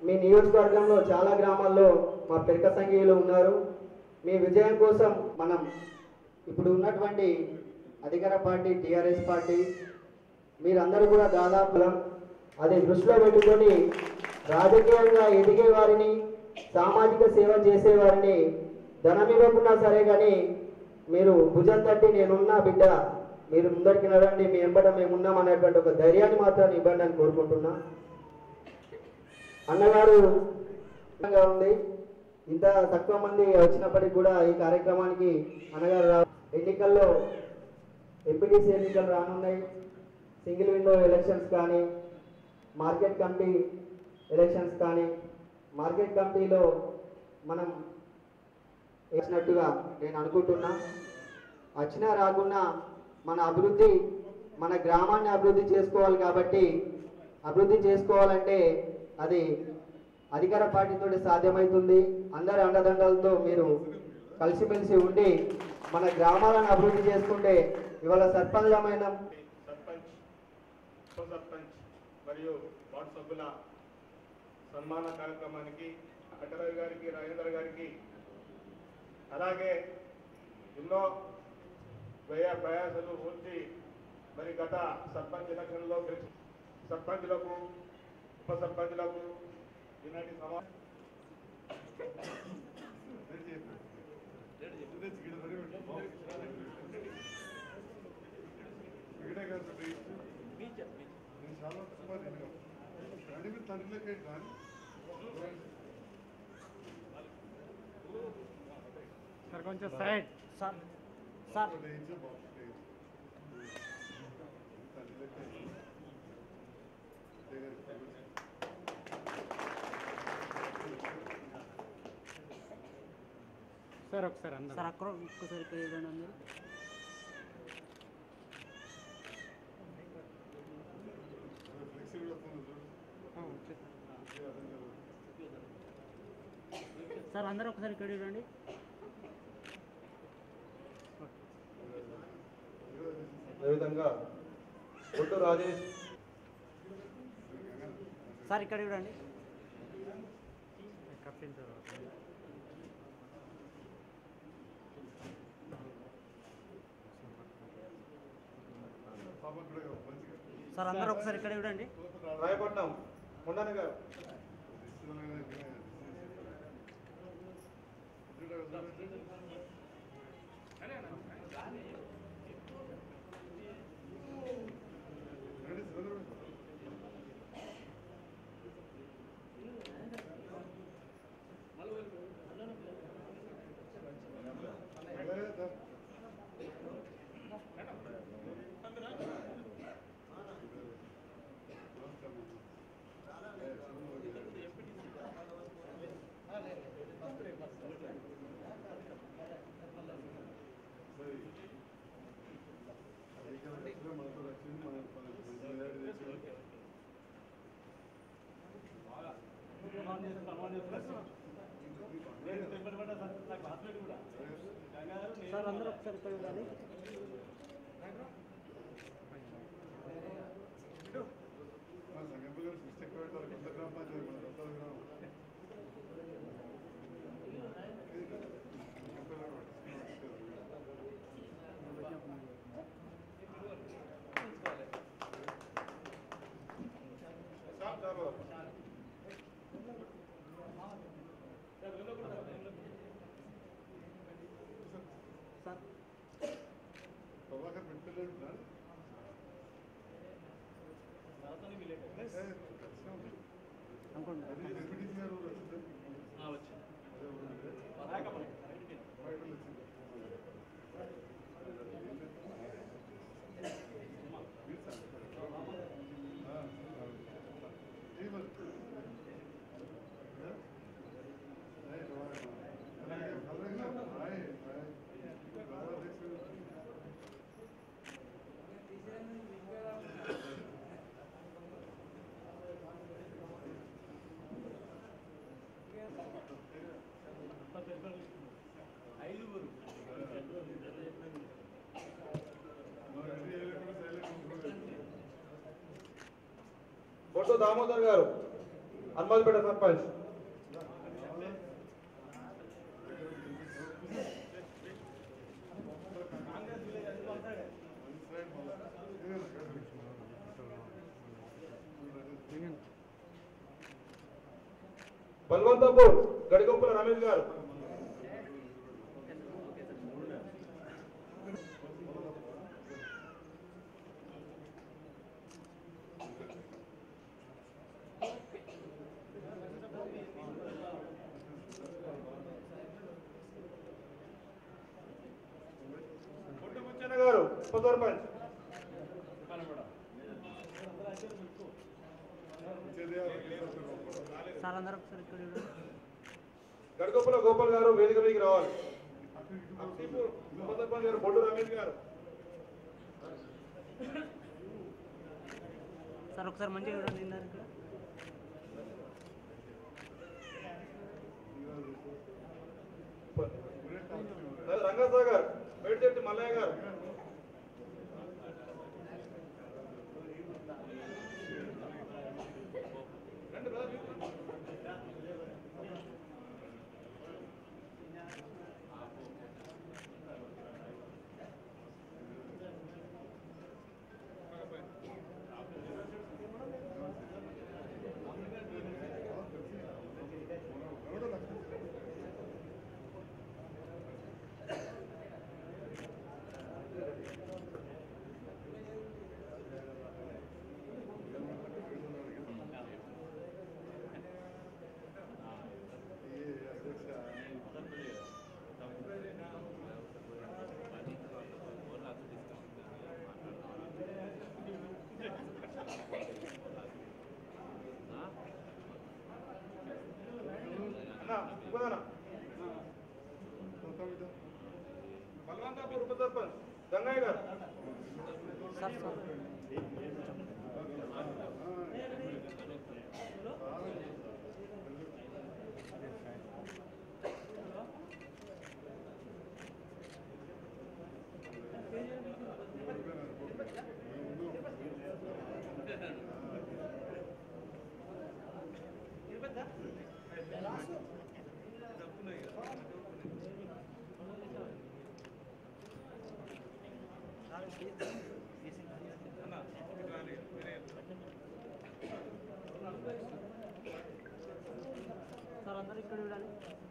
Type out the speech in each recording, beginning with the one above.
మీ నియోజకవర్గంలో చాలా గ్రామాల్లో మా పెరక సంఘీయులు ఉన్నారు మీ విజయం కోసం మనం ఇప్పుడు ఉన్నటువంటి అధికార పార్టీ టీఆర్ఎస్ పార్టీ మీరందరూ కూడా దాదాపు అది దృష్టిలో పెట్టుకొని రాజకీయంగా ఎదిగే వారిని సామాజిక సేవ చేసే వారిని ధనం ఇవ్వకున్నా సరే కానీ మీరు భుజం తట్టి నేనున్నా బిడ్డ మీరు ముందరికి నడండి మీ ఎంబట మేము ఉన్నాం అనేటువంటి ఒక ధైర్యాన్ని మాత్రం ఇవ్వండి అని కోరుకుంటున్నా అన్నగారు గా ఉంది ఇంత తక్కువ మంది వచ్చినప్పటికీ కూడా ఈ కార్యక్రమానికి అన్నగారు రా ఎన్నికల్లో ఎంపీటీసీ ఎన్నికలు రానున్నాయి సింగిల్ విండో ఎలక్షన్స్ కానీ మార్కెట్ కమిటీ ఎలక్షన్స్ కానీ మార్కెట్ కమిటీలో మనం వేసినట్టుగా నేను అనుకుంటున్నా వచ్చినా రాకున్నా మన అభివృద్ధి మన గ్రామాన్ని అభివృద్ధి చేసుకోవాలి కాబట్టి అభివృద్ధి చేసుకోవాలంటే అది అధికార పార్టీతో సాధ్యమవుతుంది అందరి అండదండలతో మీరు కలిసిమెలిసి ఉండి మన గ్రామాలను అభివృద్ధి చేసుకుంటే ఇవాళ సర్పంచమైన సర్పంచ్ ఉప సర్పంచ్ మరియు వార్డు సభ్యుల సన్మాన కార్యక్రమానికి కట్టరవి గారికి రాజేంద్ర గారికి అలాగే ఎన్నో వ్యయ ప్రయాసాలు పూర్తి మరి గత సర్పంచ్ ఎలక్షన్లో గెలిచి సర్పంచ్లకు ఉప సర్పంచ్లకు ఈనాటి సమా సార్ కొంచెం సైడ్ సార్ సార్ సార్ ఒకసారి అందరూ సార్ అక్కడ ఒక్కసారి ఇక్కడ ఇవ్వండి అందరూ సార్ అందరూ ఒకసారి ఇక్కడ ఇవ్వండి అదేవిధంగా ఒట్టు రాజేష్ సార్ ఇక్కడ ఇవ్వండి కప్పిన తర్వాత సార్ అందరూ ఒకసారి ఇక్కడ ఇవ్వండి రాయపట్నం ఉండను గారు సార్ అందరూ ఒకసారి ఇక్కడ ఇవ్వండి సార్ అనుకోండి బొట్టు దామోదర్ గారు హనుమాన్పేట సర్పంచ్ బల్వంతపూర్ గడిగొప్పల రమేష్ గారు పొట్టి బుచ్చన్న గారు ఉప సర్పంచ్ సార్ అందరూ ఒకసారి ఇక్కడ చూడండి గడగొప్పల గోపాల్ గారు వేదిక మీదకి రావాలి అక్సీపూర్ ఉప సర్పంచ్ గారు బొడ్డు రమేష్ గారు సార్ ఒకసారి మంచిగా చూడండి ఇందాక ఇక్కడ రంగసాగర్ మేడ్చెట్టి మల్లయ్య గారు రండి brother. అన్న ఇంకోదన్న బలవంతాపూర్ ఉప సర్పంచ్ గంగయ్య గారు సార్ సార్ సార్ అందరూ ఇక్కడ చూడాలి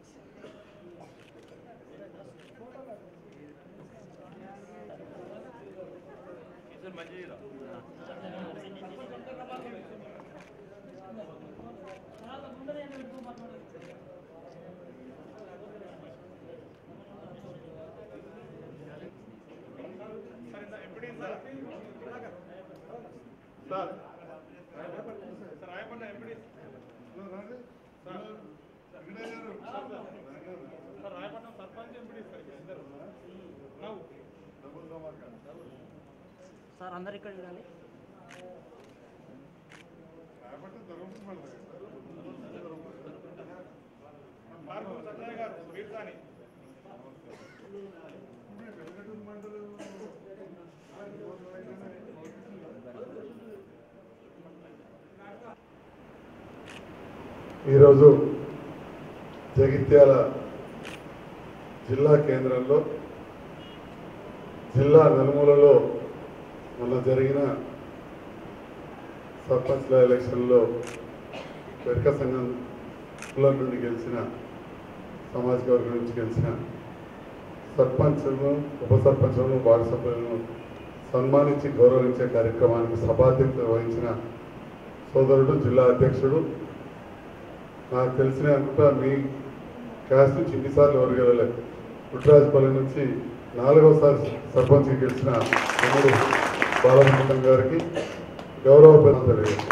సార్ సార్ రాయపడ్డ MPD sir Rayapatnam sarpanch MPD sir ఇద్దరు నవ్వు సార్ అందరు ఇక్కడ చూడాలి మార్పు సత్యయ్య గారు వీర్సాని ఈరోజు జగిత్యాల జిల్లా కేంద్రంలో జిల్లా నలుమూలలో మొన్న జరిగిన సర్పంచ్ల ఎలక్షన్లో వెర్క సంఘం కులం నుండి గెలిచిన సామాజిక వర్గం నుంచి గెలిచిన సర్పంచ్లను ఉప సర్పంచ్లను వార్డు సభ్యులను సన్మానించి గౌరవించే కార్యక్రమానికి సభాధ్యక్షత వహించిన సోదరుడు జిల్లా అధ్యక్షుడు నాకు తెలిసిన అంతా మీ క్యాస్ట్ నుంచి ఇన్నిసార్లు ఎవరు గెలలేదు పుట్టరాజపల్లి నుంచి నాలుగోసారి సర్పంచ్ గెలిచిన తమ్ముడు బాలముకుండం గారికి గౌరవ పేరు తెలియదు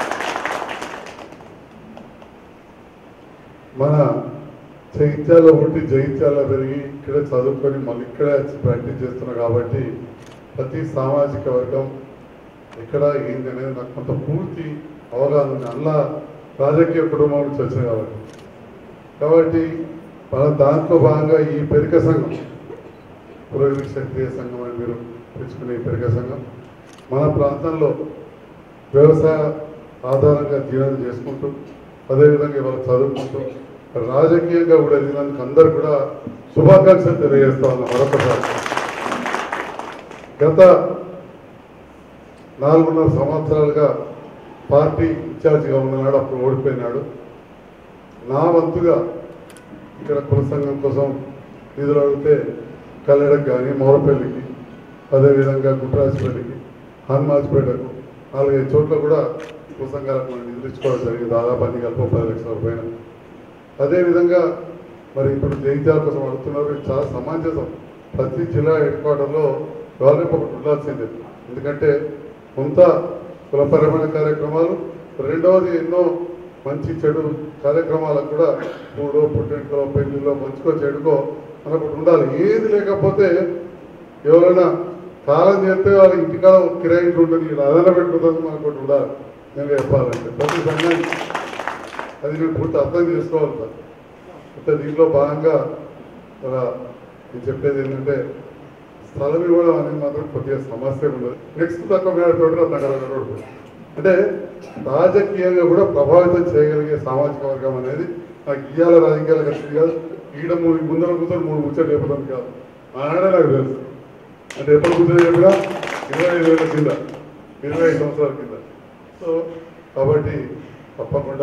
మన జగిత్యాల పుట్టి జగిత్యాల పెరిగి ఇక్కడే చదువుకొని మళ్ళీ ఇక్కడే వచ్చి ప్రాక్టీస్ చేస్తున్నా కాబట్టి ప్రతి సామాజిక వర్గం ఎక్కడ ఏంది అనేది నాకు కొంత పూర్తి అవగాహన ఉంది అలా రాజకీయ కుటుంబం నుంచి వచ్చిన కాబట్టి కాబట్టి మన దాంట్లో భాగంగా ఈ పెరిక సంఘం పురోగతి క్షత్రియ సంఘం అని మీరు పిలుచుకునే ఈ పెరిక సంఘం మన ప్రాంతంలో వ్యవసాయ ఆధారంగా జీవనం చేసుకుంటూ అదేవిధంగా ఇవాళ చదువుకుంటూ రాజకీయంగా కూడా ఎదిగినందుకు అందరు కూడా శుభాకాంక్షలు తెలియజేస్తా ఉన్నా మరొకసారి గత నాలుగున్నర సంవత్సరాలుగా పార్టీ ఇన్ఛార్జిగా ఉన్నాడు అప్పుడు ఓడిపోయినాడు నా వంతుగా ఇక్కడ కుల సంఘం కోసం నిధులు అడిగితే కల్లెడకు కానీ మోరపల్లికి అదేవిధంగా గుట్రాజపల్లికి హనుమాజ్పేటకు నాలుగైదు చోట్ల కూడా కుల సంఘాలకు మనం నిధులు ఇచ్చుకోవడం జరిగింది దాదాపు అన్ని కలిపి పది లక్షల రూపాయలు అదేవిధంగా మరి ఇప్పుడు జగిత్యాల కోసం అడుగుతున్నారు ఇది చాలా సమంజసం ప్రతి జిల్లా హెడ్ క్వార్టర్లో గవర్నమెంట్ ఒకటి ఉండాల్సిందే ఎందుకంటే కొంత కులపరమైన కార్యక్రమాలు రెండవది ఎన్నో మంచి చెడు కార్యక్రమాలకు కూడా మూడో పుట్టింటిలో పెళ్లిలో మంచికో చెడుకో మనకు ఒకటి ఉండాలి ఏది లేకపోతే ఎవరైనా కాలం చేస్తే వాళ్ళ ఇంటికాడ ఒక కిరాయి ఇంటి ఉంటుంది ఇలా అదన పెట్టుకుంటుంది మనకు ఒకటి ఉండాలి నేను చెప్పాలంటే ప్రతి సంఘానికి అది నేను పూర్తి అర్థం చేసుకోవాలి సార్ అయితే దీంట్లో భాగంగా మన నేను చెప్పేది ఏంటంటే స్థలం ఇవ్వడం అనేది మాత్రం కొద్దిగా సమస్య ఉండదు నెక్స్ట్ తక్కువ మీద తోటి రత్నగర రోడ్డు అంటే రాజకీయంగా కూడా ప్రభావితం చేయగలిగే సామాజిక వర్గం అనేది నాకు ఇయ్యాల రాజకీయాలు కలిసి కాదు ఈడ మూడు ముందర కూర్చొని మూడు ముచ్చట్లు చెప్పడం కాదు ఆనాడే నాకు తెలుసు అంటే ఎప్పుడు కూర్చొని చెప్పినా ఇరవై ఐదు వేల కింద ఇరవై ఐదు సంవత్సరాల కింద సో కాబట్టి తప్పకుండా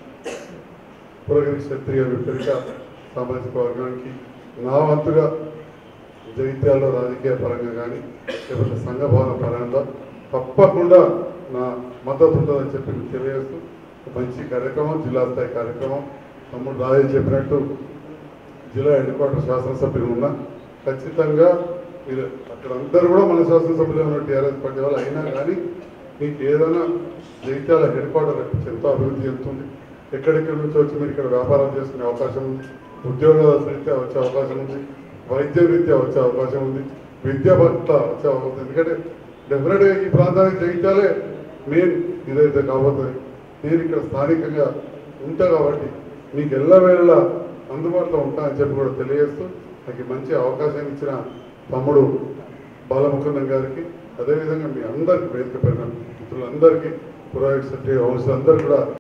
పురోగతి క్షత్రియ విపరీత సామాజిక వర్గానికి నా వంతుగా జగిత్యాల్లో రాజకీయ పరంగా కానీ లేకపోతే సంఘ భవన పరంగా తప్పకుండా నా మద్దతు ఉంటుందని చెప్పి మీకు తెలియజేస్తూ ఒక మంచి కార్యక్రమం జిల్లా స్థాయి కార్యక్రమం తమ్ముడు రాజు చెప్పినట్టు జిల్లా హెడ్ క్వార్టర్ శాసనసభ్యులు ఉన్నా ఖచ్చితంగా మీరు అక్కడ అందరూ కూడా మన శాసనసభ్యులు ఉన్న టీఆర్ఎస్ పార్టీ వాళ్ళు అయినా కానీ మీకు ఏదైనా జగిత్యాల హెడ్ క్వార్టర్ ఎంతో అభివృద్ధి చెందుతుంది ఎక్కడెక్కడి నుంచి వచ్చి మీరు ఇక్కడ వ్యాపారం చేసుకునే అవకాశం ఉంది ఉద్యోగాల రీత్యా వచ్చే అవకాశం ఉంది వైద్య రీత్యా వచ్చే అవకాశం ఉంది విద్యా పట్ల వచ్చే అవకాశం ఉంది. ఎందుకంటే డెఫినెట్గా ఈ ప్రాంతానికి జగిత్యాలే మెయిన్ ఇదైతే కాబోతుంది నేను ఇక్కడ స్థానికంగా ఉంటా కాబట్టి మీకు ఎల్లవేళ అందుబాటులో ఉంటా అని చెప్పి కూడా తెలియజేస్తూ నాకు ఈ మంచి అవకాశం ఇచ్చిన తమ్ముడు బాలముకుందం గారికి అదేవిధంగా మీ అందరికి వేదిక పైన మిత్రులందరికీ పురోహిత క్షత్రియ వంశులందరూ కూడా